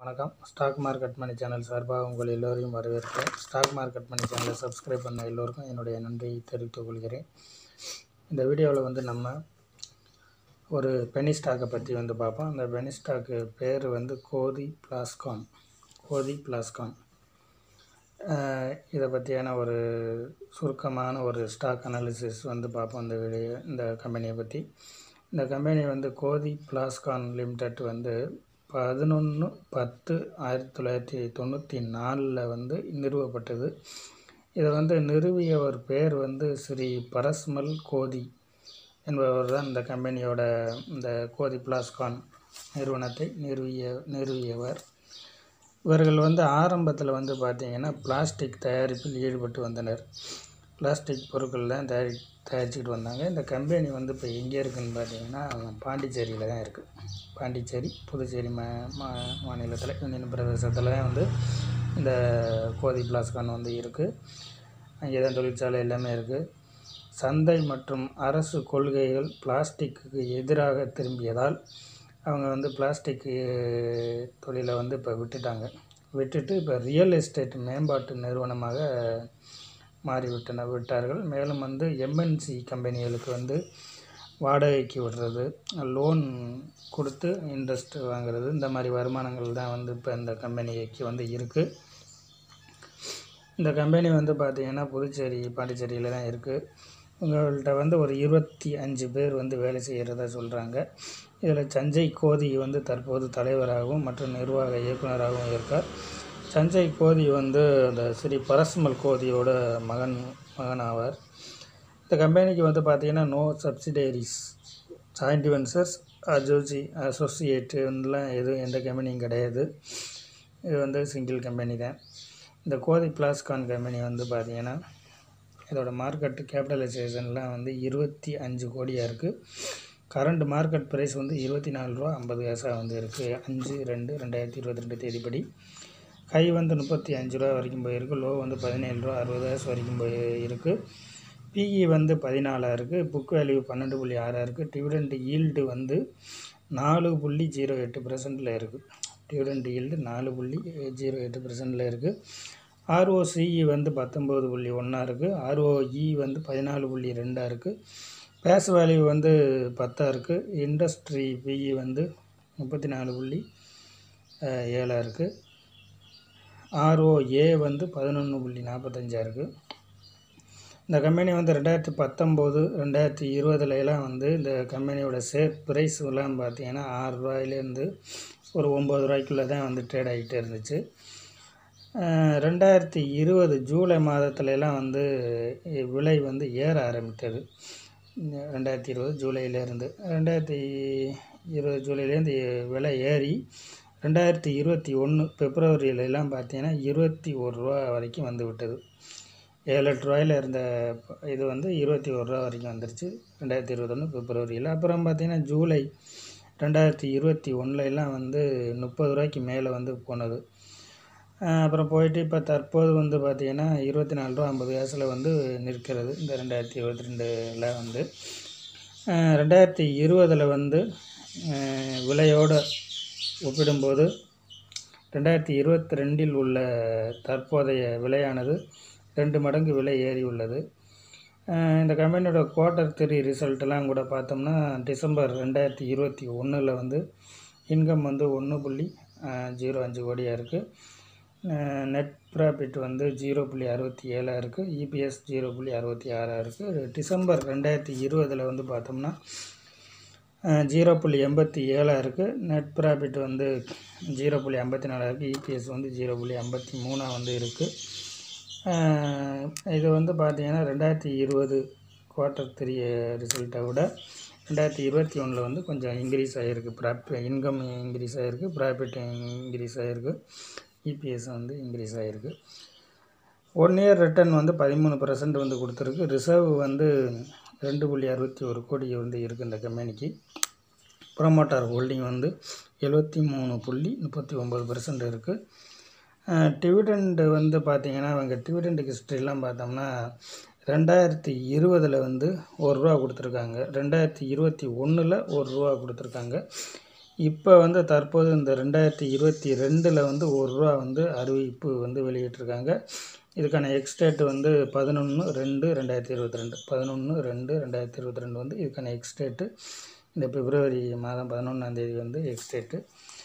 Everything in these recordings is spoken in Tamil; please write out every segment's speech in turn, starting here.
வணக்கம் ஸ்டாக் மார்க்கெட் மணி சேனல் சார்பாக உங்கள் எல்லோரையும் வரவேற்கிறேன் ஸ்டாக் மார்க்கெட் மணி சேனலை சப்ஸ்கிரைப் பண்ண எல்லோருக்கும் என்னுடைய நன்றியை தெரிவித்துக் கொள்கிறேன் இந்த வீடியோவில் வந்து நம்ம ஒரு பெனி ஸ்டாக்கை பற்றி வந்து பார்ப்போம் அந்த பெனி ஸ்டாக்கு பேர் வந்து கோதி பிளாஸ்கான் கோதி பிளாஸ்கான் இதை பற்றியான ஒரு சுருக்கமான ஒரு ஸ்டாக் அனாலிசிஸ் வந்து பார்ப்போம் இந்த வீடியோ இந்த கம்பெனியை பற்றி இந்த கம்பெனி வந்து கோதி பிளாஸ்கான் லிமிடெட் வந்து பதினொன்று பத்து ஆயிரத்தி தொள்ளாயிரத்தி தொண்ணூற்றி நாலில் வந்து நிறுவப்பட்டது இதை வந்து நிறுவிய ஒரு பேர் வந்து ஸ்ரீ பரஸ்மல் கோதி என்பவர் தான் இந்த கம்பெனியோட இந்த கோதி பிளாஸ்கான் நிறுவனத்தை நிறுவிய நிறுவியவர் இவர்கள் வந்து ஆரம்பத்தில் வந்து பார்த்திங்கன்னா பிளாஸ்டிக் தயாரிப்பில் ஈடுபட்டு வந்தனர் பிளாஸ்டிக் பொருட்கள் தான் தயாரி தயாரிச்சுக்கிட்டு வந்தாங்க இந்த கம்பெனி வந்து இப்போ எங்கே இருக்குதுன்னு பார்த்தீங்கன்னா பாண்டிச்சேரியில் தான் இருக்குது பாண்டிச்சேரி புதுச்சேரி மா மா மாநிலத்தில் யூனியன் பிரதேசத்தில் தான் வந்து இந்த கோதி பிளாஸ்கான் வந்து இருக்குது அங்கே தான் தொழிற்சாலை எல்லாமே இருக்குது சந்தை மற்றும் அரசு கொள்கைகள் பிளாஸ்டிக்கு எதிராக திரும்பியதால் அவங்க வந்து பிளாஸ்டிக் தொழிலை வந்து இப்போ விட்டுட்டாங்க விட்டுட்டு இப்போ ரியல் எஸ்டேட் மேம்பாட்டு நிறுவனமாக மாறிவிட்டன விட்டார்கள் மேலும் வந்து எம்என்சி கம்பெனிகளுக்கு வந்து வாடகைக்கு விடுறது லோன் கொடுத்து இன்ட்ரெஸ்ட் வாங்குறது இந்த மாதிரி வருமானங்கள் தான் வந்து இப்போ இந்த கம்பெனிக்கு வந்து இருக்குது இந்த கம்பெனி வந்து பார்த்திங்கன்னா புதுச்சேரி பாண்டிச்சேரியில் தான் இருக்குது உங்கள்கிட்ட வந்து ஒரு இருபத்தி அஞ்சு பேர் வந்து வேலை செய்கிறதா சொல்கிறாங்க இதில் சஞ்சய் கோதி வந்து தற்போது தலைவராகவும் மற்றும் நிர்வாக இயக்குநராகவும் இருக்கார் சஞ்சய் கோதி வந்து அந்த ஸ்ரீ பரஸ்மல் கோதியோட மகன் மகன் ஆவார் இந்த கம்பெனிக்கு வந்து பார்த்திங்கன்னா நோ சப்சிடரிஸ் ஜாயிண்ட் வென்ச்சர்ஸ் அஜோஜி அசோசியேட்டுலாம் எதுவும் எந்த கம்பெனியும் கிடையாது இது வந்து சிங்கிள் கம்பெனி தான் இந்த கோதி பிளாஸ்கான் கம்பெனி வந்து பார்த்திங்கன்னா இதோட மார்க்கெட் கேபிட்டலைசேஷன்லாம் வந்து இருபத்தி அஞ்சு கோடியாக இருக்குது கரண்ட் மார்க்கெட் ப்ரைஸ் வந்து இருபத்தி நாலு ரூபா ஐம்பது காசாக வந்து இருக்குது அஞ்சு ரெண்டு ரெண்டாயிரத்தி இருபத்தி ரெண்டு தேதிப்படி கை வந்து முப்பத்தி அஞ்சு ரூபா வரைக்கும் போயிருக்கு லோ வந்து பதினேழு ரூபா அறுபது காசு வரைக்கும் போய் இருக்குது பிஇ வந்து பதினாலாக இருக்குது புக் வேல்யூ பன்னெண்டு புள்ளி ஆறாக இருக்குது டிவிடெண்ட் ஈல்டு வந்து நாலு புள்ளி ஜீரோ எட்டு பர்சன்டில் இருக்குது டிவிடெண்ட் ஈல்டு நாலு புள்ளி ஜீரோ எட்டு பர்சன்டில் இருக்குது ஆர்ஓசிஇ வந்து பத்தொம்போது புள்ளி ஒன்றா இருக்குது ஆர்ஓஇ வந்து பதினாலு புள்ளி ரெண்டாக இருக்குது பேஸ் வேல்யூ வந்து பத்தாக இருக்குது இண்டஸ்ட்ரி பிஇ வந்து முப்பத்தி நாலு புள்ளி ஏழாக இருக்குது ஆர்ஓஏ வந்து பதினொன்று புள்ளி நாற்பத்தஞ்சாக இருக்குது இந்த கம்பெனி வந்து ரெண்டாயிரத்தி பத்தொம்போது ரெண்டாயிரத்தி இருபதுலலாம் வந்து இந்த கம்பெனியோட ஷேர் ப்ரைஸ் எல்லாம் பார்த்தீங்கன்னா ஆறு ரூபாயிலேருந்து ஒரு ஒம்பது ரூபாய்க்குள்ளே தான் வந்து ட்ரேட் ஆகிட்டே இருந்துச்சு ரெண்டாயிரத்தி இருபது ஜூலை மாதத்துலலாம் வந்து விலை வந்து ஏற ஆரம்பித்தது ரெண்டாயிரத்தி இருபது ஜூலையிலேருந்து ரெண்டாயிரத்தி இருபது ஜூலைலேருந்து விலை ஏறி ரெண்டாயிரத்தி இருபத்தி ஒன்று பிப்ரவரியிலலாம் பார்த்தீங்கன்னா இருபத்தி ஒரு ரூபா வரைக்கும் வந்து விட்டது ஏழு எட்டு ரூபாயில் இருந்த இது வந்து இருபத்தி ஒரு ரூபா வரைக்கும் வந்துருச்சு ரெண்டாயிரத்தி இருபத்தொன்று பிப்ரவரியில் அப்புறம் பார்த்திங்கன்னா ஜூலை ரெண்டாயிரத்தி இருபத்தி ஒன்றுலலாம் வந்து முப்பது ரூபாய்க்கு மேலே வந்து போனது அப்புறம் போயிட்டு இப்போ தற்போது வந்து பார்த்திங்கன்னா இருபத்தி நாலு ரூபா ஐம்பது காசில் வந்து நிற்கிறது இந்த ரெண்டாயிரத்தி இருபத்தி ரெண்டில் வந்து ரெண்டாயிரத்தி இருபதில் வந்து விலையோடு ஒப்பிடும்போது ரெண்டாயிரத்தி இருபத்தி ரெண்டில் உள்ள தற்போதைய விலையானது ரெண்டு மடங்கு விலை ஏறி உள்ளது இந்த கம்பெனியோட குவார்ட்டர் த்ரீ ரிசல்ட்டெல்லாம் கூட பார்த்தோம்னா டிசம்பர் ரெண்டாயிரத்தி இருபத்தி ஒன்றில் வந்து இன்கம் வந்து ஒன்று புள்ளி ஜீரோ அஞ்சு கோடியாக இருக்குது நெட் ப்ராஃபிட் வந்து ஜீரோ புள்ளி அறுபத்தி ஏழாக இருக்குது இபிஎஸ் ஜீரோ புள்ளி அறுபத்தி ஆறாக இருக்குது டிசம்பர் ரெண்டாயிரத்தி இருபதில் வந்து பார்த்தோம்னா ஜீரோ புள்ளி எண்பத்தி ஏழாக இருக்குது நெட் ப்ராஃபிட் வந்து ஜீரோ புள்ளி ஐம்பத்தி நாலாக இருக்குது இபிஎஸ் வந்து ஜீரோ புள்ளி ஐம்பத்தி மூணாக வந்து இருக்குது இது வந்து பார்த்திங்கன்னா ரெண்டாயிரத்தி இருபது குவார்ட்டர் த்ரீ ரிசல்ட்டை விட ரெண்டாயிரத்தி இருபத்தி ஒன்றில் வந்து கொஞ்சம் இன்க்ரீஸ் ஆகிருக்கு ப்ராஃப் இன்கம் இன்க்ரீஸ் ஆகிருக்கு ப்ராஃபிட் இன்க்ரீஸ் ஆகிருக்கு இபிஎஸ் வந்து இன்க்ரீஸ் ஆகிருக்கு ஒன் இயர் ரிட்டர்ன் வந்து பதிமூணு பர்சன்ட் வந்து கொடுத்துருக்கு ரிசர்வ் வந்து ரெண்டு புள்ளி அறுபத்தி ஒரு கோடி வந்து இருக்குது இந்த கம்பெனிக்கு ப்ரொமோட்டார் ஹோல்டிங் வந்து எழுபத்தி மூணு புள்ளி முப்பத்தி ஒம்பது பர்சன்ட் இருக்குது டிவிடெண்டு வந்து பார்த்திங்கன்னா அவங்க டிவிடெண்ட் ஹிஸ்ட்ரிலாம் பார்த்தோம்னா ரெண்டாயிரத்தி இருபதில் வந்து ஒரு ரூபா கொடுத்துருக்காங்க ரெண்டாயிரத்தி இருபத்தி ஒன்றில் ஒரு ரூபா கொடுத்துருக்காங்க இப்போ வந்து தற்போது இந்த ரெண்டாயிரத்தி இருபத்தி ரெண்டில் வந்து ஒரு ரூபா வந்து அறிவிப்பு வந்து வெளியிட்டிருக்காங்க இதுக்கான எக்ஸ்டேட் வந்து பதினொன்று ரெண்டு ரெண்டாயிரத்தி இருபத்தி ரெண்டு பதினொன்று ரெண்டு ரெண்டாயிரத்தி இருபத்தி ரெண்டு வந்து இதுக்கான எக்ஸ்டேட்டு இந்த பிப்ரவரி மாதம் பதினொன்றாந்தேதி வந்து எக்ஸ்டேட்டு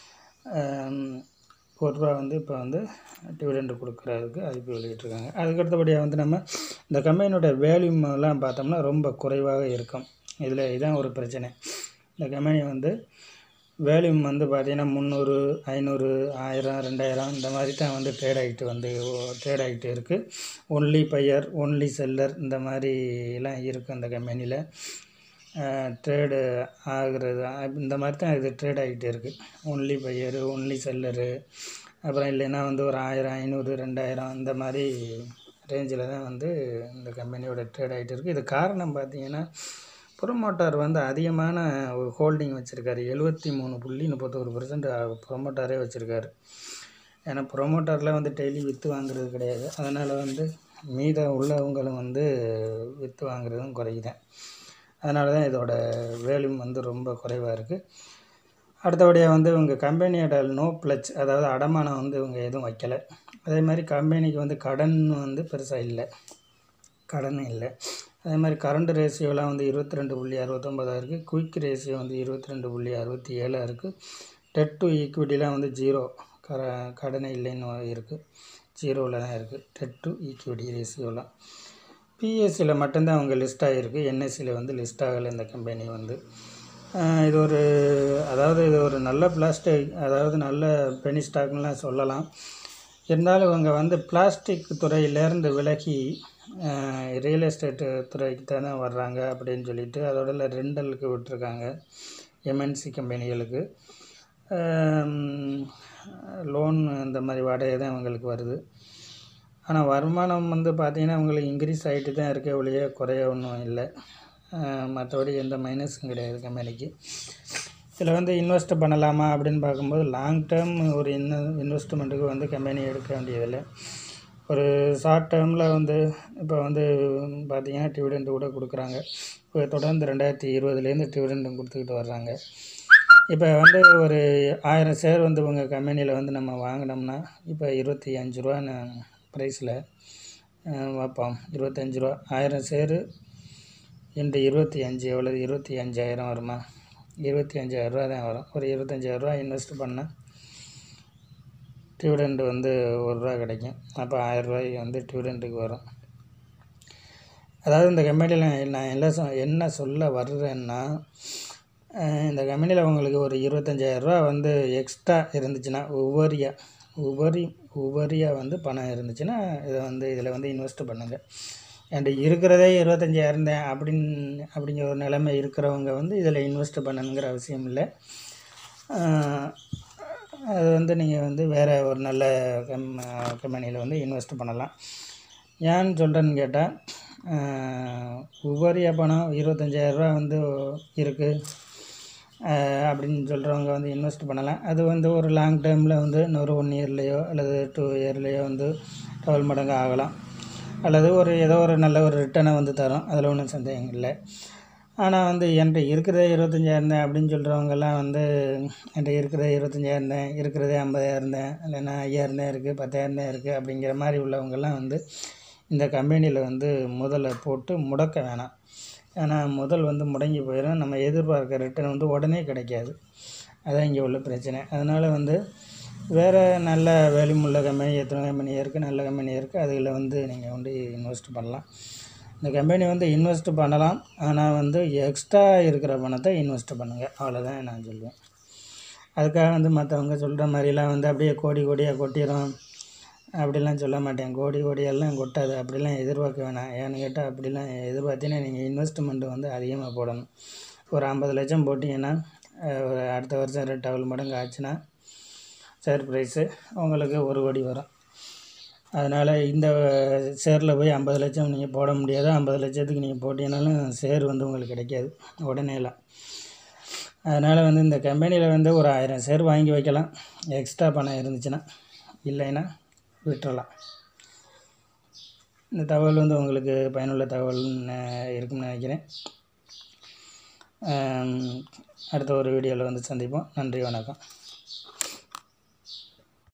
ஒரு ரூபா வந்து இப்போ வந்து டிவிடெண்ட் கொடுக்குறதுக்கு அறிவிப்பு வெளியிட்டிருக்காங்க அதுக்கடுத்தபடியாக வந்து நம்ம இந்த கம்பெனியோட வேல்யூமெல்லாம் பார்த்தோம்னா ரொம்ப குறைவாக இருக்கும் இதில் இதுதான் ஒரு பிரச்சனை இந்த கம்பெனி வந்து வேல்யூம் வந்து பார்த்திங்கன்னா முந்நூறு ஐநூறு ஆயிரம் ரெண்டாயிரம் இந்த மாதிரி தான் வந்து ட்ரேட் ஆகிட்டு வந்து ட்ரேட் ஆகிட்டு இருக்குது ஒன்லி பையர் ஒன்லி செல்லர் இந்த மாதிரிலாம் இருக்குது அந்த கம்பெனியில் ட்ரேடு ஆகுறது இந்த மாதிரி தான் இது ட்ரேட் ஆகிட்டு இருக்குது ஒன்லி பையரு ஒன்லி செல்லரு அப்புறம் இல்லைன்னா வந்து ஒரு ஆயிரம் ஐநூறு ரெண்டாயிரம் இந்த மாதிரி ரேஞ்சில் தான் வந்து இந்த கம்பெனியோட ட்ரேட் ஆகிட்டு இருக்குது இது காரணம் பார்த்திங்கன்னா ப்ரொமோட்டர் வந்து அதிகமான ஒரு ஹோல்டிங் வச்சுருக்காரு எழுபத்தி மூணு புள்ளி முப்பத்தோரு பர்சன்ட் ப்ரொமோட்டரே வச்சுருக்காரு ஏன்னா ப்ரொமோட்டரில் வந்து டெய்லி விற்று வாங்குறது கிடையாது அதனால் வந்து மீதம் உள்ளவங்களும் வந்து விற்று வாங்குறதும் குறையுதான் அதனால தான் இதோட வேல்யூம் வந்து ரொம்ப குறைவாக இருக்குது அடுத்தபடியாக வந்து இவங்க கம்பெனியோட நோ ப்ளச் அதாவது அடமானம் வந்து இவங்க எதுவும் வைக்கலை அதே மாதிரி கம்பெனிக்கு வந்து கடன் வந்து பெருசாக இல்லை கடன் இல்லை அதே மாதிரி கரண்ட் ரேஷியோலாம் வந்து இருபத்தி ரெண்டு புள்ளி அறுபத்தொம்பதாக இருக்குது குயிக் ரேஷியோ வந்து இருபத்தி ரெண்டு புள்ளி அறுபத்தி ஏழாக இருக்குது டெட் டு ஈக்விட்டிலாம் வந்து ஜீரோ கர கடனே இல்லைன்னு இருக்குது ஜீரோவில் தான் இருக்குது டெட் டு ஈக்விட்டி ரேஷியோலாம் பிஎஸ்சியில் மட்டும்தான் அவங்க லிஸ்ட் ஆகிருக்கு என்எஸ்சியில் வந்து லிஸ்ட் ஆகலை இந்த கம்பெனி வந்து இது ஒரு அதாவது இது ஒரு நல்ல பிளாஸ்டிக் அதாவது நல்ல பெனி ஸ்டாக்லாம் சொல்லலாம் இருந்தாலும் இவங்க வந்து பிளாஸ்டிக் துறையிலேருந்து விலகி ரியல் எஸ்டேட்டு துறைக்கு தானே வர்றாங்க அப்படின்னு சொல்லிட்டு அதோட ரெண்டலுக்கு விட்டுருக்காங்க எம்என்சி கம்பெனிகளுக்கு லோன் இந்த மாதிரி வாடகை தான் இவங்களுக்கு வருது ஆனால் வருமானம் வந்து பார்த்திங்கன்னா அவங்களுக்கு இன்க்ரீஸ் ஆகிட்டு தான் இருக்க ஒழிய குறைய ஒன்றும் இல்லை மற்றபடி எந்த மைனஸும் கிடையாது கம்பெனிக்கு இதில் வந்து இன்வெஸ்ட் பண்ணலாமா அப்படின்னு பார்க்கும்போது லாங் டேர்ம் ஒரு இன்வெ இன்வெஸ்ட்மெண்ட்டுக்கு வந்து கம்பெனி எடுக்க வேண்டியதில்லை ஒரு ஷார்ட் டேர்மில் வந்து இப்போ வந்து பார்த்திங்கன்னா டிவிடெண்ட் கூட கொடுக்குறாங்க இப்போ தொடர்ந்து ரெண்டாயிரத்தி இருபதுலேருந்து டிவிடெண்டும் கொடுத்துக்கிட்டு வர்றாங்க இப்போ வந்து ஒரு ஆயிரம் ஷேர் வந்து உங்கள் கம்பெனியில் வந்து நம்ம வாங்கினோம்னா இப்போ இருபத்தி அஞ்சு ரூபான்னு ப்ரைஸில் வைப்போம் இருபத்தஞ்சி ரூபா ஆயிரம் ஷேரு இன்று இருபத்தி அஞ்சு எவ்வளோ இருபத்தி அஞ்சாயிரம் வருமா இருபத்தி அஞ்சாயிரரூவா தான் வரும் ஒரு இருபத்தஞ்சாயிரரூவா இன்வெஸ்ட் பண்ணால் டிவிடெண்ட் வந்து ஒரு ரூபா கிடைக்கும் அப்போ ஆயிரரூவாய்க்கு வந்து டிவிடெண்ட்டுக்கு வரும் அதாவது இந்த கம்பெனியில் நான் என்ன சொ என்ன சொல்ல வர்றேன்னா இந்த கம்பெனியில் உங்களுக்கு ஒரு இருபத்தஞ்சாயிரரூவா வந்து எக்ஸ்ட்ரா இருந்துச்சுன்னா உபரியாக உபரி உபரியாக வந்து பணம் இருந்துச்சுன்னா இதை வந்து இதில் வந்து இன்வெஸ்ட் பண்ணுங்கள் என்கிட்ட இருக்கிறதே இருபத்தஞ்சாயிரம் தான் அப்படின்னு அப்படிங்கிற ஒரு நிலைமை இருக்கிறவங்க வந்து இதில் இன்வெஸ்ட் பண்ணணுங்கிற அவசியம் இல்லை அது வந்து நீங்கள் வந்து வேறு ஒரு நல்ல கம் கம்பெனியில் வந்து இன்வெஸ்ட் பண்ணலாம் ஏன்னு சொல்கிறேன்னு கேட்டால் உபரியாக பணம் இருபத்தஞ்சாயிரரூவா வந்து இருக்குது அப்படின்னு சொல்கிறவங்க வந்து இன்வெஸ்ட் பண்ணலாம் அது வந்து ஒரு லாங் டைமில் வந்து இன்னொரு ஒன் இயர்லேயோ அல்லது டூ இயர்லேயோ வந்து டபுள் மடங்கு ஆகலாம் அல்லது ஒரு ஏதோ ஒரு நல்ல ஒரு ரிட்டனை வந்து தரும் அதில் ஒன்றும் சந்தேகம் இல்லை ஆனால் வந்து என்கிட்ட இருக்கிறதே இருபத்தஞ்சாயிரம் தான் அப்படின்னு சொல்கிறவங்கெல்லாம் வந்து என்கிட்ட இருக்கிறதே இருபத்தஞ்சாயிரம் தான் இருக்கிறதே ஐம்பதாயிரம் தான் இல்லைன்னா ஐயாயிரம் தான் இருக்குது பத்தாயிரம் தான் இருக்குது அப்படிங்கிற மாதிரி உள்ளவங்கெல்லாம் வந்து இந்த கம்பெனியில் வந்து முதல்ல போட்டு முடக்க வேணாம் ஏன்னா முதல் வந்து முடங்கி போயிடும் நம்ம எதிர்பார்க்குற ரிட்டர்ன் வந்து உடனே கிடைக்காது அதான் இங்கே உள்ள பிரச்சனை அதனால் வந்து வேறு நல்ல வேல்யூமுள்ள கம்பெனி எத்தனை கம்பெனி இருக்குது நல்ல கம்பெனி இருக்குது அதில் வந்து நீங்கள் வந்து இன்வெஸ்ட் பண்ணலாம் இந்த கம்பெனி வந்து இன்வெஸ்ட் பண்ணலாம் ஆனால் வந்து எக்ஸ்ட்ரா இருக்கிற பணத்தை இன்வெஸ்ட் பண்ணுங்கள் அவ்வளோதான் நான் சொல்லுவேன் அதுக்காக வந்து மற்றவங்க சொல்கிற மாதிரிலாம் வந்து அப்படியே கோடி கோடியாக கொட்டிடும் அப்படிலாம் சொல்ல மாட்டேன் கோடி கோடியெல்லாம் கொட்டாது அப்படிலாம் எதிர்பார்க்க வேணாம் ஏன்னு கேட்டால் அப்படிலாம் எதிர்பார்த்தீங்கன்னா நீங்கள் இன்வெஸ்ட்மெண்ட் வந்து அதிகமாக போடணும் ஒரு ஐம்பது லட்சம் போட்டிங்கன்னா ஒரு அடுத்த வருஷம் ரெண்டு டபுள் மடங்கு ஆச்சுன்னா ஷேர் ப்ரைஸு உங்களுக்கு ஒரு கோடி வரும் அதனால் இந்த ஷேரில் போய் ஐம்பது லட்சம் நீங்கள் போட முடியாது ஐம்பது லட்சத்துக்கு நீங்கள் போட்டீங்கனாலும் ஷேர் வந்து உங்களுக்கு கிடைக்காது உடனேலாம் அதனால் வந்து இந்த கம்பெனியில் வந்து ஒரு ஆயிரம் ஷேர் வாங்கி வைக்கலாம் எக்ஸ்ட்ரா பணம் இருந்துச்சுன்னா இல்லைன்னா விட்டுறலாம் இந்த தகவல் வந்து உங்களுக்கு பயனுள்ள தகவல்னு இருக்கும்னு நினைக்கிறேன் அடுத்த ஒரு வீடியோவில் வந்து சந்திப்போம் நன்றி வணக்கம்